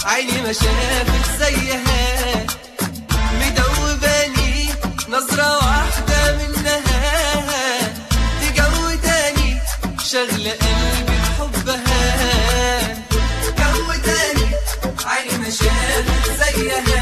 عيني ما شافت زيها مدوباني نظرة واحدة منها تجو تاني شغلة قلبي بحبها جو تاني عيني ما شافت زيها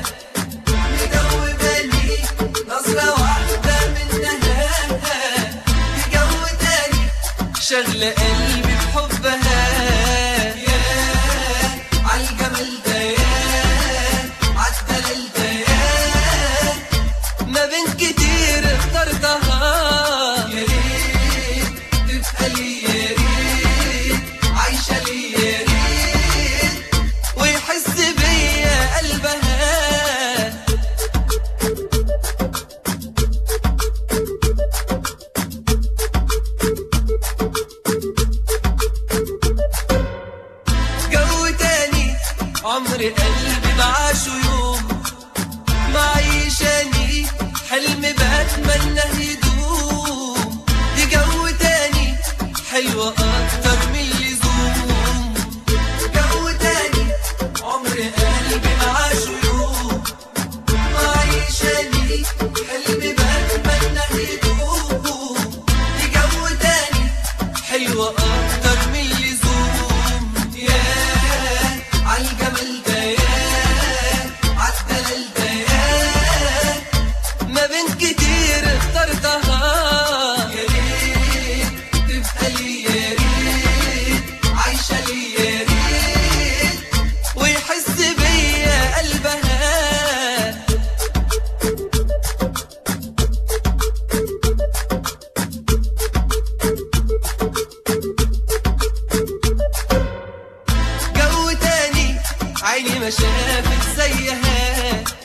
مدوباني نظرة واحدة منها تجو تاني شغلة قلبي بحبها يا عالجمال ده يا عالدلال ده يا ما بين كتير اخترتها يا ريت تبقى لي يا ريت عايشة لي يا ريت ويحس بيا قلبها جو تاني عمري قلبي معاشه يوم معيشاني حلم بتمنى يدوم دي جو تاني حلوة أكتر من اللزوم جو تاني عمري قلبي معاشه يوم معيشاني حلم بتمنى يدوم دي جو تاني حلوة أكتر من اللزوم يا عالجمال ده يا عالدلال ده يا ما بين كتير اخترتها يا ريت تبقى لي يا ريت عايشة لي يا ريت ويحس بيا قلبها جو تاني عيني ما شافت زيها